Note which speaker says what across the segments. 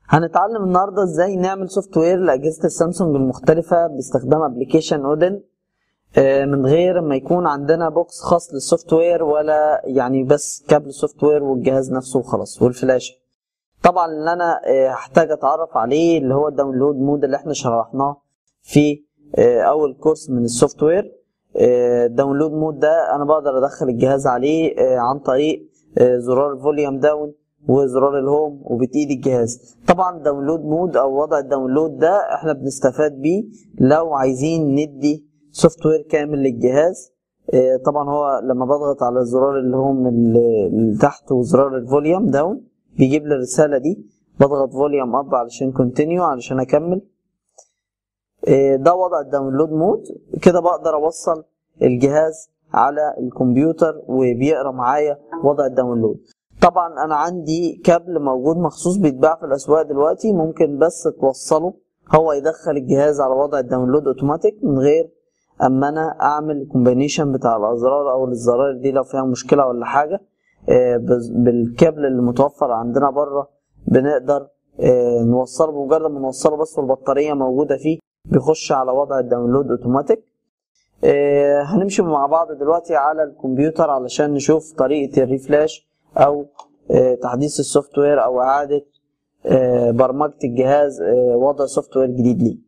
Speaker 1: هنتعلم النهارده ازاي نعمل سوفت وير لاجهزه السامسونج المختلفه باستخدام ابلكيشن اودن من غير ما يكون عندنا بوكس خاص للسوفت وير ولا يعني بس كابل السوفت وير والجهاز نفسه وخلاص والفلاشه طبعا اللي انا آه، هحتاج اتعرف عليه اللي هو الداونلود مود اللي احنا شرحناه في آه، اول كورس من السوفت وير الداونلود مود ده انا بقدر ادخل الجهاز عليه آه، عن طريق آه، زرار الفوليوم داون وزرار الهوم وبتأيد الجهاز طبعا داونلود مود او وضع الداونلود ده احنا بنستفاد بيه لو عايزين ندي سوفت وير كامل للجهاز آه، طبعا هو لما بضغط على الزرار اللي هو من اللي تحت وزرار الفوليوم داون بيجيب لي الرسالة دي بضغط فوليوم اب علشان كونتينيو علشان اكمل آه، ده وضع الداونلود مود كده بقدر اوصل الجهاز على الكمبيوتر وبيقرا معايا وضع الداونلود طبعا انا عندي كابل موجود مخصوص بيتباع في الاسواق دلوقتي ممكن بس توصله هو يدخل الجهاز على وضع الداونلود اوتوماتيك من غير اما انا اعمل الكومبينيشن بتاع الازرار او الزراير دي لو فيها مشكله ولا حاجه آه، بز- بالكابل اللي متوفر عندنا بره بنقدر آه، نوصله بمجرد ما نوصله بس والبطاريه موجوده فيه بيخش على وضع الداونلود اوتوماتيك آه، هنمشي مع بعض دلوقتي على الكمبيوتر علشان نشوف طريقه الريفلاش او آه، تحديث السوفت وير او اعاده آه، برمجه الجهاز آه، وضع سوفت وير جديد ليه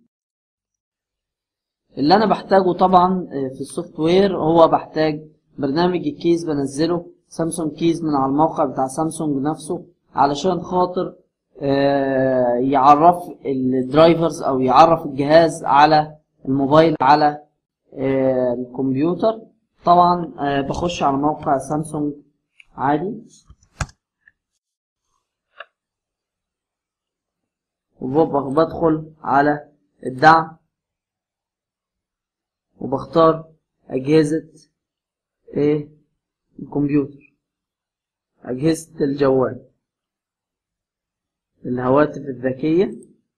Speaker 2: اللي انا بحتاجه طبعا آه، في السوفت وير هو بحتاج برنامج الكيز بنزله سامسونج كيز من على الموقع بتاع سامسونج نفسه علشان خاطر آه، يعرف الدرايفرز او يعرف الجهاز على الموبايل على آه، الكمبيوتر طبعا آه، بخش على موقع سامسونج عادي وببقى بدخل على الدعم وبختار أجهزة إيه الكمبيوتر أجهزة الجوال الهواتف الذكية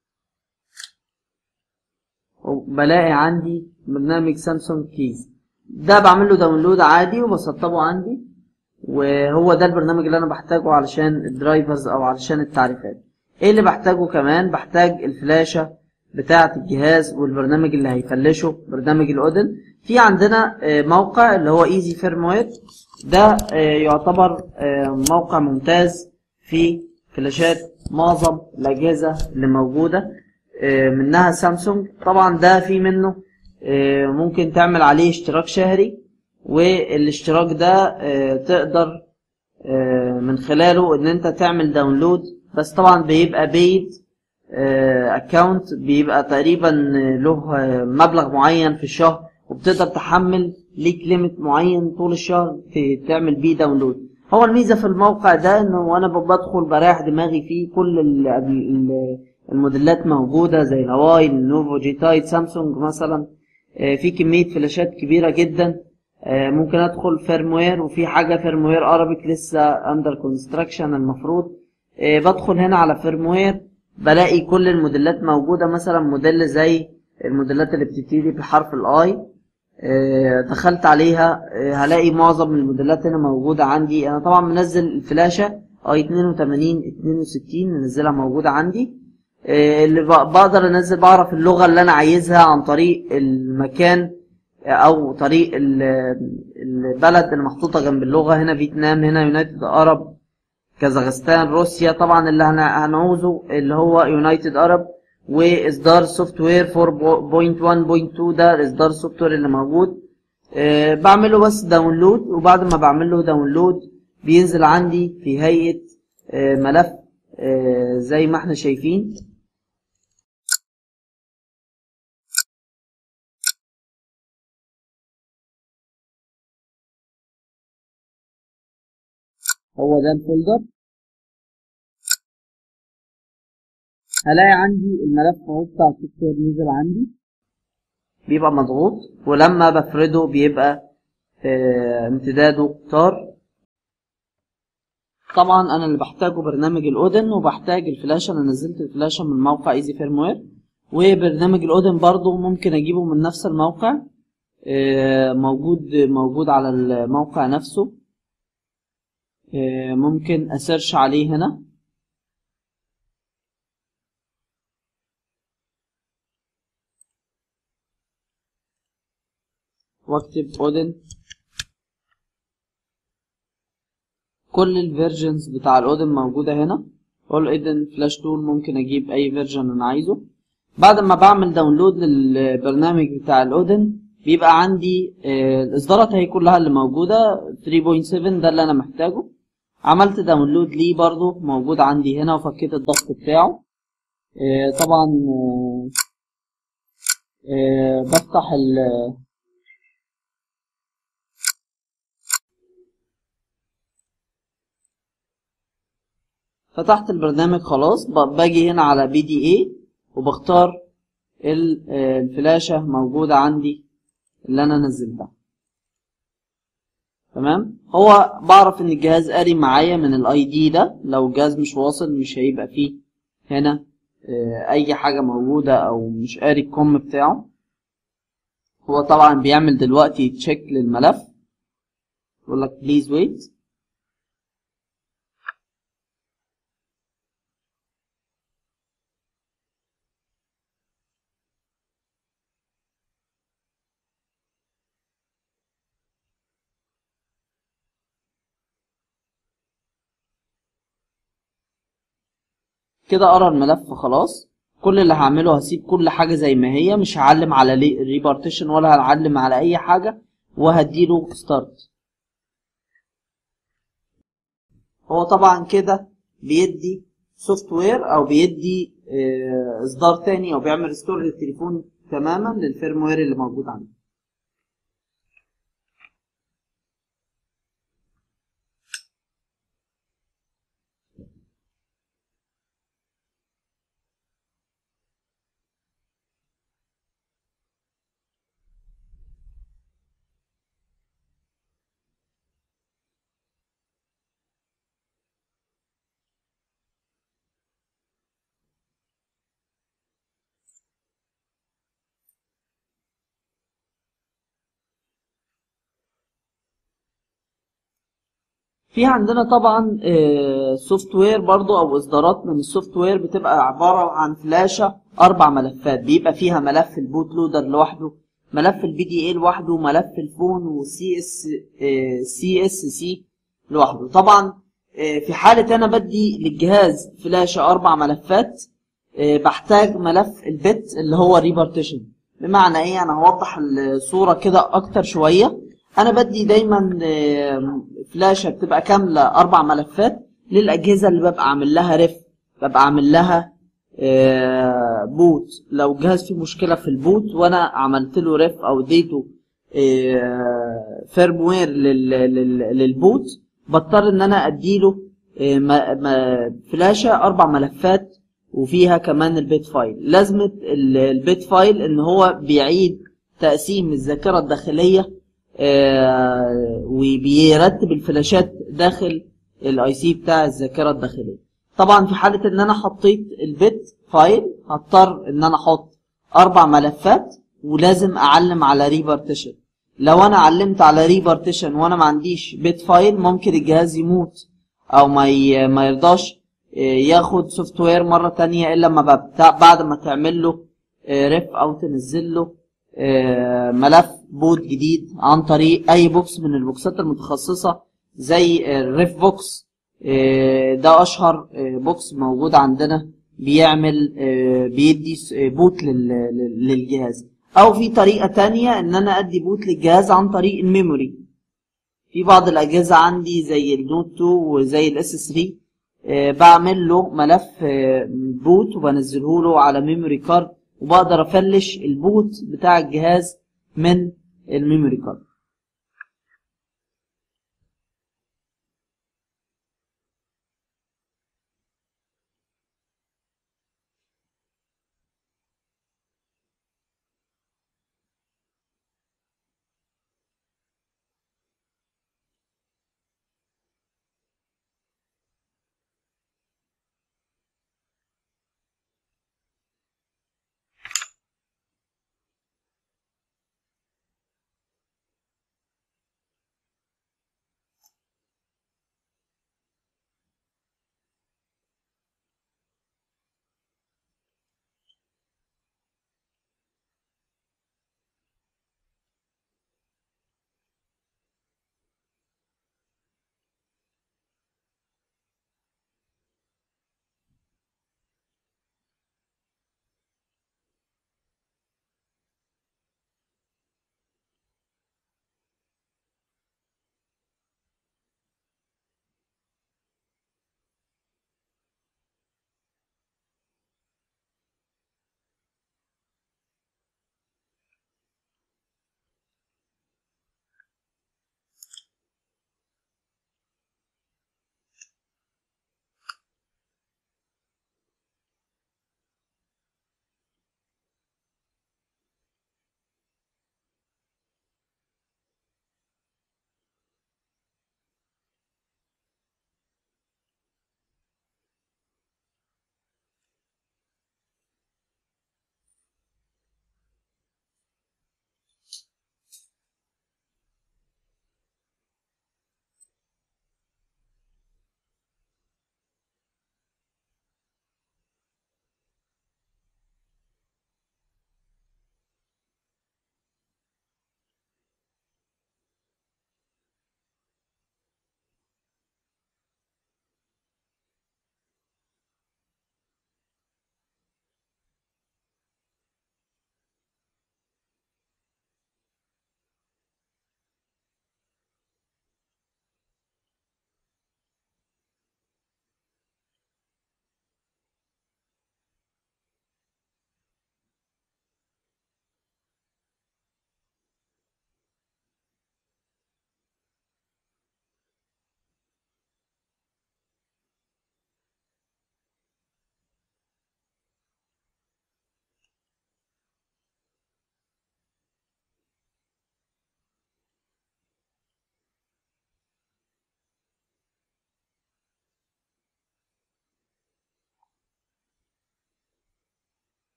Speaker 2: وبلاقي عندي برنامج سامسونج كيز ده بعمل له داونلود عادي وبسطبه عندي وهو ده البرنامج اللي انا بحتاجه علشان الدرايفرز او علشان التعريفات ايه اللي بحتاجه كمان بحتاج الفلاشة بتاعة الجهاز والبرنامج اللي هيفلشه برنامج الاودن في عندنا آه، موقع اللي هو ايزي فيرموير ده آه، يعتبر آه، موقع ممتاز في فلاشات معظم الاجهزة اللي موجودة آه، منها سامسونج طبعا ده في منه آه، ممكن تعمل عليه اشتراك شهري والاشتراك ده آه، تقدر آه، من خلاله ان انت تعمل داونلود بس طبعا بيبقى بيد اكونت بيبقى تقريبا له آه، مبلغ معين في الشهر وبتقدر تحمل ليك ليميت معين طول الشهر ت- تعمل بيه داونلود هو الميزه في الموقع ده انه وانا ب- بدخل بريح دماغي فيه كل ال- ال- الموديلات موجوده زي الهواي النوفو جي تايد سامسونج مثلا آه، في كميه فلاشات كبيره جدا آه، ممكن ادخل فيرموير وفي حاجه فيرموير ارابيك لسه اندر كونستراكشن المفروض آه، بدخل هنا على فيرموير بلاقي كل الموديلات موجوده مثلا موديل زي الموديلات اللي بتبتدي بحرف الاي دخلت عليها آه، هلاقي معظم الموديلات هنا موجوده عندي انا طبعا منزل الفلاشه اي 82 62 منزلها موجوده عندي آه، اللي ب- بقدر انزل بعرف اللغه اللي انا عايزها عن طريق المكان او طريق ال- البلد اللي محطوطه جنب اللغه هنا فيتنام هنا يونايتد ارب كازاخستان روسيا طبعا اللي هن- هنعوزه اللي هو يونايتد ارب واصدار سوفت وير 4.1.2 ده اصدار السوفت وير اللي موجود آه، بعمله بس داونلود وبعد ما بعمل له داونلود بينزل عندي في هيئه آه، ملف آه، زي ما احنا شايفين هو ده الفولدر هلاقي عندي الملف اهو بتاع السوفت وير نزل عندي بيبقى مضغوط ولما بفرده بيبقى آه، امتداده قطار طبعا انا اللي بحتاجه برنامج الاودن وبحتاج الفلاشه انا نزلت الفلاشه من موقع ايزي فيرموير وبرنامج الاودن برضو ممكن اجيبه من نفس الموقع آه، موجود موجود على الموقع نفسه آه، ممكن اسيرش عليه هنا واكتب اودن كل الفيرجنز بتاع الاودن موجودة هنا اقول اودن فلاش تول ممكن اجيب اي فيرجن انا عايزه بعد ما بعمل داونلود للبرنامج بتاع الاودن بيبقى عندي آه، الاصدارات هي كلها اللي موجودة 3.7 ده اللي انا محتاجه عملت داونلود ليه برضو موجود عندي هنا وفكيت الضغط بتاعه آه، طبعا آه، آه، بفتح ال فتحت البرنامج خلاص ب- باجي هنا على بي دي اي وبختار ال- آه، الفلاشة موجودة عندي اللي انا نزلتها تمام هو بعرف ان الجهاز قاري معايا من الاي دي ده لو الجهاز مش واصل مش هيبقى فيه هنا آه، اي حاجة موجودة او مش قاري الكم بتاعه هو طبعا بيعمل دلوقتي تشيك للملف يقول لك بليز ويت كده قرا الملف خلاص كل اللي هعمله هسيب كل حاجة زي ما هي مش هعلم على ريبارتيشن ولا هعلم على اي حاجة وهديله ستارت هو طبعا كده بيدي سوفت وير او بيدي آه، اصدار تاني او بيعمل ريستور للتليفون تماما للفيرم وير اللي موجود عنده في عندنا طبعا سوفت وير برضو او اصدارات من السوفت وير بتبقى عباره عن فلاشه اربع ملفات بيبقى فيها ملف البوت لودر لوحده ملف البي دي اي لوحده ملف الفون والسي اس سي اس سي لوحده طبعا آه، في حاله انا بدي للجهاز فلاشه اربع ملفات آه، بحتاج ملف البت اللي هو ريبارتيشن بمعنى ايه انا هوضح الصوره كده اكتر شويه انا بدي دايما آه، فلاشه بتبقى كامله اربع ملفات للاجهزه اللي ببقى عامل لها ريف ببقى عامل لها آه، بوت لو جهاز فيه مشكله في البوت وانا عملت له ريف او اديته فيرم وير للبوت بضطر ان انا اديله آه، م- م- فلاشه اربع ملفات وفيها كمان البيت فايل لازمه ال- البيت فايل ان هو بيعيد تقسيم الذاكره الداخليه آه، وبيرتب الفلاشات داخل الاي سي بتاع الذاكره الداخليه طبعا في حاله ان انا حطيت البت فايل هضطر ان انا احط اربع ملفات ولازم اعلم على ريبارتيشن لو انا علمت على ريبارتيشن وانا ما عنديش بيت فايل ممكن الجهاز يموت او ما ي... ما يرضاش آه، ياخد سوفت وير مره تانية الا لما ببتاع بعد ما تعمل له ريف او تنزل له آه، ملف بوت جديد عن طريق اي بوكس من البوكسات المتخصصه زي الريف بوكس آه، ده اشهر آه، بوكس موجود عندنا بيعمل آه، بيدي س- آه، بوت لل- لل- للجهاز او في طريقه تانية ان انا ادي بوت للجهاز عن طريق الميموري في بعض الاجهزه عندي زي النوت 2 وزي الاس 3 آه، بعمل له ملف آه، بوت وبنزله له على ميموري كارد وبقدر افلش البوت بتاع الجهاز من الميموري كارد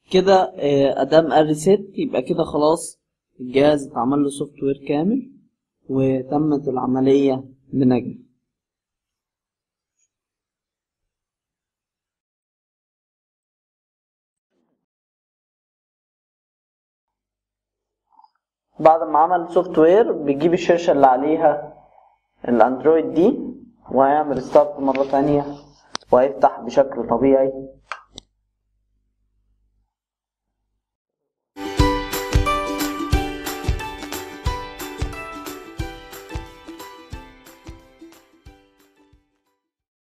Speaker 2: كده آه، ادام قال ريسيت يبقى كده خلاص الجهاز اتعمل له سوفت وير كامل وتمت العملية بنجاح بعد ما عمل سوفت وير بيجيب الشاشة اللي عليها الاندرويد دي وهيعمل ستارت مرة تانية وهيفتح بشكل طبيعي